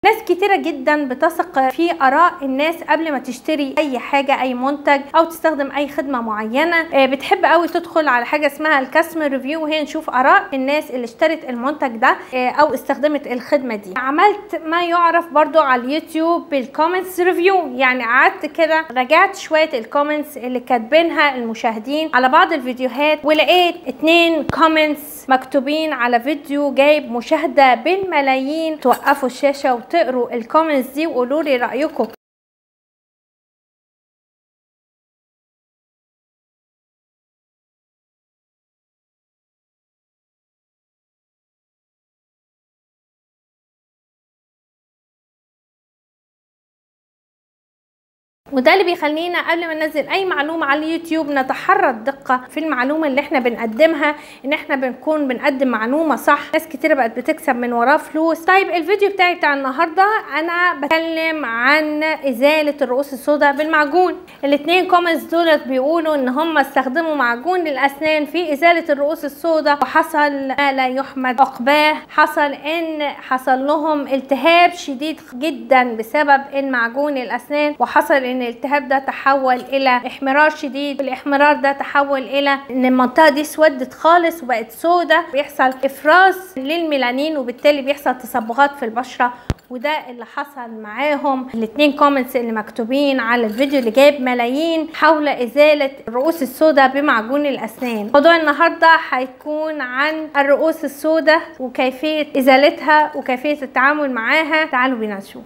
ناس كتيرة جدا بتثق في آراء الناس قبل ما تشتري أي حاجة أي منتج أو تستخدم أي خدمة معينة آه، بتحب قوي تدخل على حاجة اسمها الكاستمر ريفيو وهي نشوف آراء الناس اللي اشترت المنتج ده آه، أو استخدمت الخدمة دي عملت ما يعرف برضو على اليوتيوب بالكومنتس ريفيو يعني قعدت كده راجعت شوية الكومنتس اللي كاتبينها المشاهدين على بعض الفيديوهات ولقيت اتنين كومنتس مكتوبين على فيديو جايب مشاهدة بالملايين توقفوا الشاشة وتقروا الكومنتس دي وقولوا لي رأيكم وده اللي بيخلينا قبل ما ننزل اي معلومه على اليوتيوب نتحرى الدقه في المعلومه اللي احنا بنقدمها ان احنا بنكون بنقدم معلومه صح ناس كتير بقت بتكسب من وراه فلوس طيب الفيديو بتاعي بتاع النهارده انا بتكلم عن ازاله الرؤوس السوداء بالمعجون الاتنين كومنتس دولت بيقولوا ان هم استخدموا معجون للاسنان في ازاله الرؤوس السوداء وحصل ما لا يحمد عقباه حصل ان حصل لهم التهاب شديد جدا بسبب المعجون الاسنان وحصل ان الالتهاب ده تحول الى احمرار شديد الاحمرار ده تحول الى ان المنطقه دي اسودت خالص وبقت سودة بيحصل افراز للميلانين وبالتالي بيحصل تصبغات في البشره وده اللي حصل معاهم الاتنين كومنتس اللي مكتوبين على الفيديو اللي جايب ملايين حول ازاله الرؤوس السوداء بمعجون الاسنان موضوع النهارده هيكون عن الرؤوس السوداء وكيفيه ازالتها وكيفيه التعامل معاها تعالوا بينا نشوف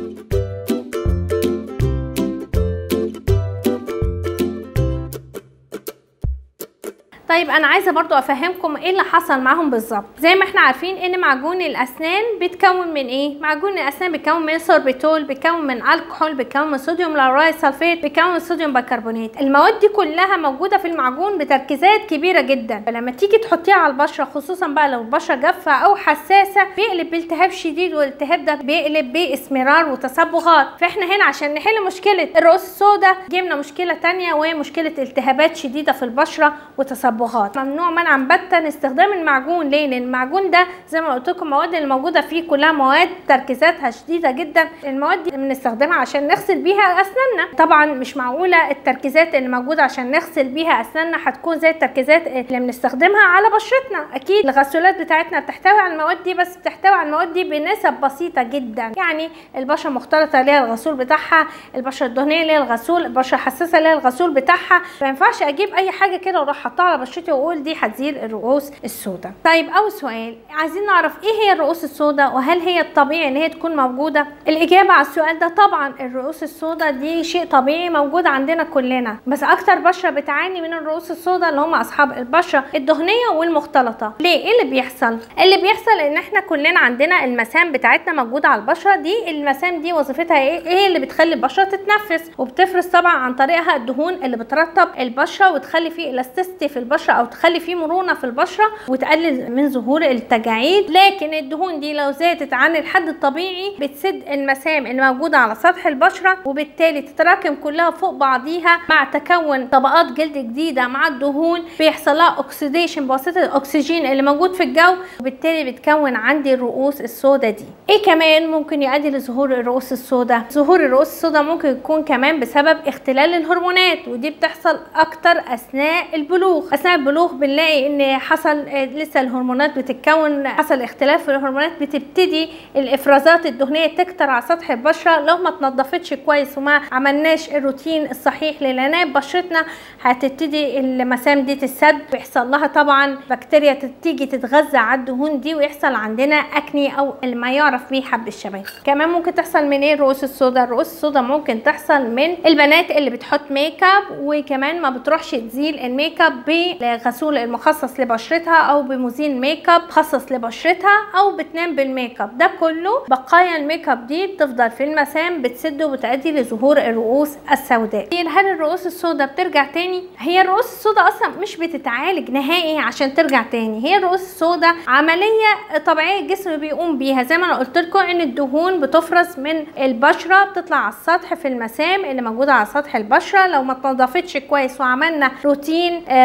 طيب انا عايزه برضو افهمكم ايه اللي حصل معاهم بالظبط زي ما احنا عارفين ان معجون الاسنان بيتكون من ايه معجون الاسنان بيتكون من سوربيتول بيتكون من الكحول بيتكون من صوديوم لاورايد سلفيت بيتكون من صوديوم بيكربونات المواد دي كلها موجوده في المعجون بتركيزات كبيره جدا فلما تيجي تحطيها على البشره خصوصا بقى لو البشره جافه او حساسه بيقلب بالتهاب شديد والالتهاب ده بيقلب باسمرار وتصبغات فاحنا هنا عشان نحل مشكله الرؤوس السوداء جبنا مشكله تانية وهي مشكله التهابات شديده في البشره وتصبغات التصبغات ممنوع منعا باتا استخدام المعجون ليه لان المعجون ده زي ما قلت لكم المواد اللي موجوده فيه كلها مواد تركيزاتها شديده جدا المواد دي بنستخدمها عشان نغسل بيها اسناننا طبعا مش معقوله التركيزات اللي موجوده عشان نغسل بيها اسناننا هتكون زي التركيزات اللي بنستخدمها على بشرتنا اكيد الغسولات بتاعتنا بتحتوي على المواد دي بس بتحتوي على المواد دي بنسب بسيطه جدا يعني البشره مختلطه ليها الغسول بتاعها البشره الدهنيه ليها الغسول البشره الحساسه ليها الغسول بتاعها ما ينفعش اجيب اي حاجه كده واروح احطها على بشرتي واقول دي هتزيل الرؤوس السوداء طيب اول سؤال عايزين نعرف ايه هي الرؤوس السوداء وهل هي الطبيعي ان هي تكون موجوده الاجابه على السؤال ده طبعا الرؤوس السوداء دي شيء طبيعي موجود عندنا كلنا بس اكتر بشره بتعاني من الرؤوس السوداء اللي هم اصحاب البشره الدهنيه والمختلطه ليه ايه اللي بيحصل اللي بيحصل ان احنا كلنا عندنا المسام بتاعتنا موجوده على البشره دي المسام دي وظيفتها ايه ايه اللي بتخلي البشره تتنفس وبتفرز طبعا عن طريقها الدهون اللي بترطب البشره وتخلي فيه الاستيستي في البشره او تخلي فيه مرونه في البشره وتقلل من ظهور التجاعيد لكن الدهون دي لو زادت عن الحد الطبيعي بتسد المسام اللي موجوده على سطح البشره وبالتالي تتراكم كلها فوق بعضيها مع تكون طبقات جلد جديده مع الدهون بيحصل لها اوكسيديشن بواسطه الاكسجين اللي موجود في الجو وبالتالي بتكون عندي الرؤوس السوداء دي ايه كمان ممكن يؤدي لظهور الرؤوس السوداء ظهور الرؤوس السوداء ممكن يكون كمان بسبب اختلال الهرمونات ودي بتحصل اكتر اثناء البلوغ اثناء البلوغ بنلاقي ان حصل لسه الهرمونات بتتكون حصل اختلاف في الهرمونات بتبتدي الافرازات الدهنيه تكتر على سطح البشره لو ما اتنضفتش كويس وما عملناش الروتين الصحيح للعنايه ببشرتنا هتبتدي المسام دي تسد ويحصل لها طبعا بكتيريا تيجي تتغذى على الدهون دي ويحصل عندنا اكني او ما يعرف بيه حب الشباب كمان ممكن تحصل من ايه الرؤوس السوداء الرؤوس السوداء ممكن تحصل من البنات اللي بتحط ميك اب وكمان ما بتروحش تزيل الميك اب بالغسول المخصص لبشرتها او بمزيل ميك اب مخصص لبشرتها او بتنام بالميك اب ده كله بقايا الميك اب دي بتفضل في المسام بتسد وبتؤدي لظهور الرؤوس السوداء هل الرؤوس السوداء بترجع تاني هي الرؤوس السوداء اصلا مش بتتعالج نهائي عشان ترجع تاني هي الرؤوس السوداء عمليه طبيعيه الجسم بيقوم بيها زي ما انا قلت لكم ان الدهون بتفرز من البشره بتطلع على السطح في المسام اللي موجوده على سطح البشره لو ما اتنضفتش كويس وعملنا روتين صحيح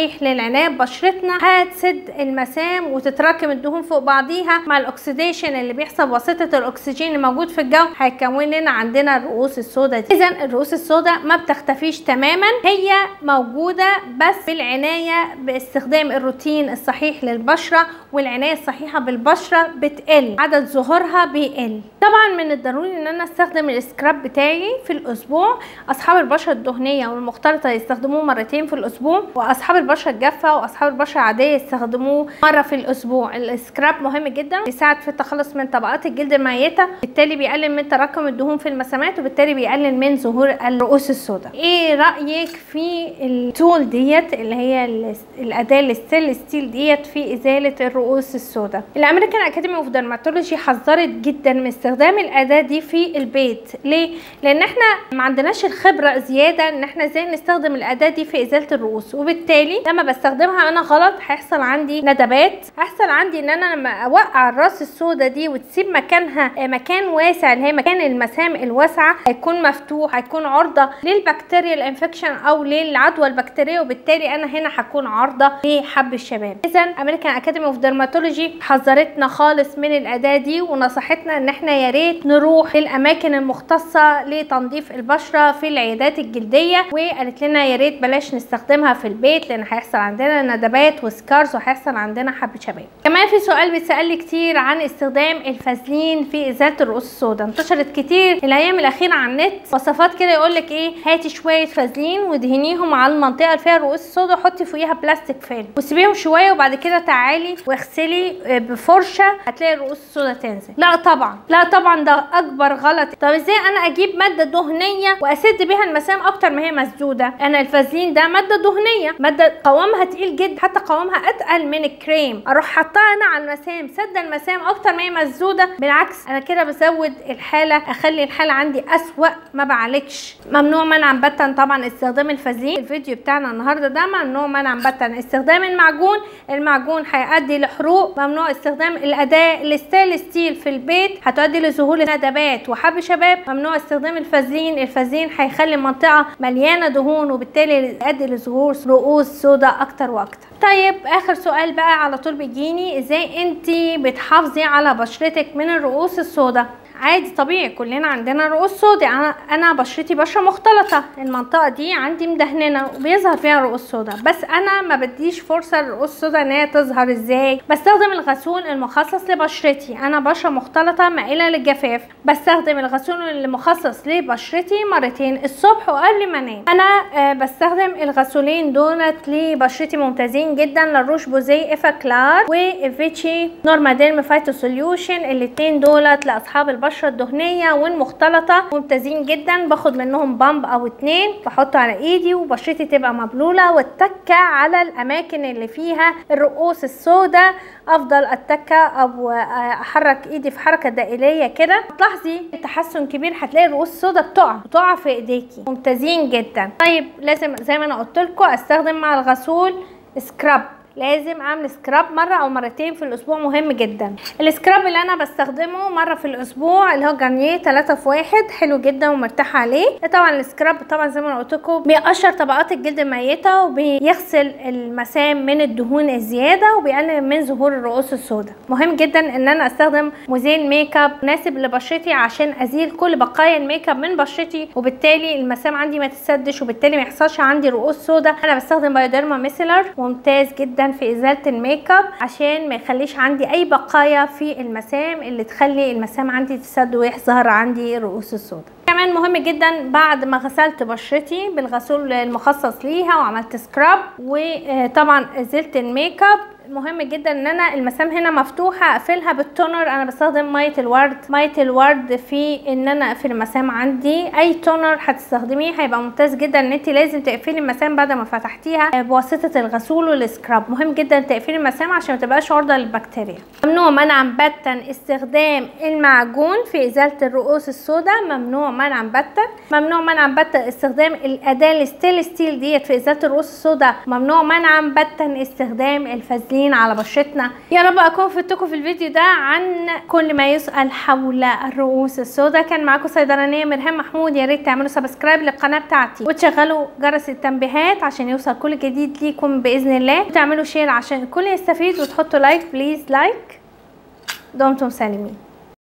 الصحيح للعنايه ببشرتنا هتسد المسام وتتراكم الدهون فوق بعضيها مع الاكسديشن اللي بيحصل بواسطه الاكسجين الموجود في الجو هيكون لنا عندنا الرؤوس السوداء دي اذا الرؤوس السوداء ما بتختفيش تماما هي موجوده بس بالعنايه باستخدام الروتين الصحيح للبشره والعنايه الصحيحه بالبشره بتقل عدد ظهورها بيقل طبعا من الضروري ان انا استخدم السكراب بتاعي في الاسبوع اصحاب البشره الدهنيه والمختلطه يستخدموه مرتين في الاسبوع واصحاب البشره الجافه واصحاب البشره العاديه يستخدموه مره في الاسبوع السكراب مهم جدا بيساعد في التخلص من طبقات الجلد الميته بالتالي بيقلل من تراكم الدهون في المسامات وبالتالي بيقلل من ظهور الرؤوس السوداء ايه رايك في التول ديت اللي هي الاداه الستيل ستيل ديت في ازاله الرؤوس السوداء الامريكان اكاديمي اوف ديرماتولوجي حذرت جدا من استخدام الاداه دي في البيت ليه لان احنا ما عندناش الخبره زياده ان احنا ازاي نستخدم الاداه دي في ازاله الرؤوس وبالتالي لما بستخدمها انا غلط هيحصل عندي ندبات هيحصل عندي ان انا لما اوقع الراس السوداء دي وتسيب مكانها مكان واسع اللي هي مكان المسام الواسعه هيكون مفتوح هيكون عرضه للبكتيريا الانفكشن او للعدوى البكتيريه وبالتالي انا هنا هكون عرضه لحب الشباب اذا امريكان اكاديمي اوف ديرماتولوجي حذرتنا خالص من الاداه دي ونصحتنا ان احنا يا ريت نروح للاماكن المختصه لتنظيف البشره في العيادات الجلديه وقالت لنا يا ريت بلاش نستخدمها في البيت لان هيحصل عندنا ندبات وسكارز وهيحصل عندنا حب شباب كمان في سؤال بيتسال لي كتير عن استخدام الفازلين في ازاله الرؤوس السوداء انتشرت كتير الايام الاخيره على النت وصفات كده يقول لك ايه هاتي شويه فازلين ودهنيهم على المنطقه اللي فيها الرؤوس السوداء حطي فوقيها بلاستيك فيلم وسيبيهم شويه وبعد كده تعالي واغسلي بفرشه هتلاقي الرؤوس السوداء تنزل لا طبعا لا طبعا ده اكبر غلط طب ازاي انا اجيب ماده دهنيه واسد بيها المسام اكتر ما هي مسدوده انا الفازلين ده ماده دهنيه ماده قوامها تقيل جدا حتى قوامها اتقل من الكريم اروح حطها انا على المسام سد المسام اكتر ما هي مسدوده بالعكس انا كده بزود الحاله اخلي الحاله عندي اسوا ما بعالجش ممنوع منعا باتا طبعا استخدام الفازلين الفيديو بتاعنا النهارده ده ممنوع منعا باتا استخدام المعجون المعجون هيؤدي لحروق ممنوع استخدام الاداه الستيل ستيل في البيت هتؤدي لظهور ندبات وحب شباب ممنوع استخدام الفازلين الفازلين هيخلي المنطقه مليانه دهون وبالتالي يؤدي لظهور رؤوس سوداء اكتر واكتر طيب اخر سؤال بقى على طول بيجيني ازاي انتي بتحافظي على بشرتك من الرؤوس السوداء عادي طبيعي كلنا عندنا رؤوس سوداء انا انا بشرتي بشره مختلطه المنطقه دي عندي مدهننه وبيظهر فيها رؤوس سوداء بس انا ما بديش فرصه للرؤوس السوداء ان هي تظهر ازاي بستخدم الغسول المخصص لبشرتي انا بشره مختلطه مائله للجفاف بستخدم الغسول المخصص لبشرتي مرتين الصبح وقبل ما انام انا آه بستخدم الغسولين دولت لبشرتي ممتازين جدا لاروش بوزي افاكلار وفيتشي نورماديرم فايتو سوليوشن الاثنين دولت لاصحاب البشره الدهنيه والمختلطه ممتازين جدا باخد منهم بامب او اتنين بحطه على ايدي وبشرتي تبقى مبلوله والتكه على الاماكن اللي فيها الرؤوس السوداء افضل اتكه او احرك ايدي في حركه دائريه كده تلاحظي تحسن كبير هتلاقي الرؤوس السوداء بتقع بتقع في ايديكي ممتازين جدا طيب لازم زي ما انا قلت لكم استخدم مع الغسول سكراب لازم اعمل سكراب مره او مرتين في الاسبوع مهم جدا السكراب اللي انا بستخدمه مره في الاسبوع اللي هو جارنيه 3 في 1 حلو جدا ومرتاحه عليه طبعا السكراب طبعا زي ما انا قلت لكم بيقشر طبقات الجلد الميته وبيغسل المسام من الدهون الزياده وبيقلل من ظهور الرؤوس السوداء مهم جدا ان انا استخدم مزيل ميك اب مناسب لبشرتي عشان ازيل كل بقايا الميك اب من بشرتي وبالتالي المسام عندي ما تتسدش وبالتالي ما يحصلش عندي رؤوس سوداء انا بستخدم بايوديرما ميسلر ممتاز جدا في ازاله الميك اب عشان ما يخليش عندي اي بقايا في المسام اللي تخلي المسام عندي تسد ويظهر عندي رؤوس السوداء كمان مهم جدا بعد ما غسلت بشرتي بالغسول المخصص ليها وعملت سكراب وطبعا ازلت الميك اب مهم جدا ان انا المسام هنا مفتوحه اقفلها بالتونر انا بستخدم ميه الورد ميه الورد في ان انا اقفل المسام عندي اي تونر هتستخدميه هيبقى ممتاز جدا ان انت لازم تقفلي المسام بعد ما فتحتيها بواسطه الغسول والسكراب مهم جدا تقفلي المسام عشان ما تبقاش عرضه للبكتيريا ممنوع منعا باتا استخدام المعجون في ازاله الرؤوس السوداء ممنوع منعا باتا ممنوع منعا باتا استخدام الاداه الستيل ستيل ديت في ازاله الرؤوس السوداء ممنوع منعا باتا استخدام الفازلين اساسيين على بشرتنا يا رب اكون فدتكم في الفيديو ده عن كل ما يسال حول الرؤوس السوداء كان معاكم صيدلانيه مرهام محمود يا ريت تعملوا سبسكرايب للقناه بتاعتي وتشغلوا جرس التنبيهات عشان يوصل كل جديد ليكم باذن الله وتعملوا شير عشان الكل يستفيد وتحطوا لايك بليز لايك دمتم سالمين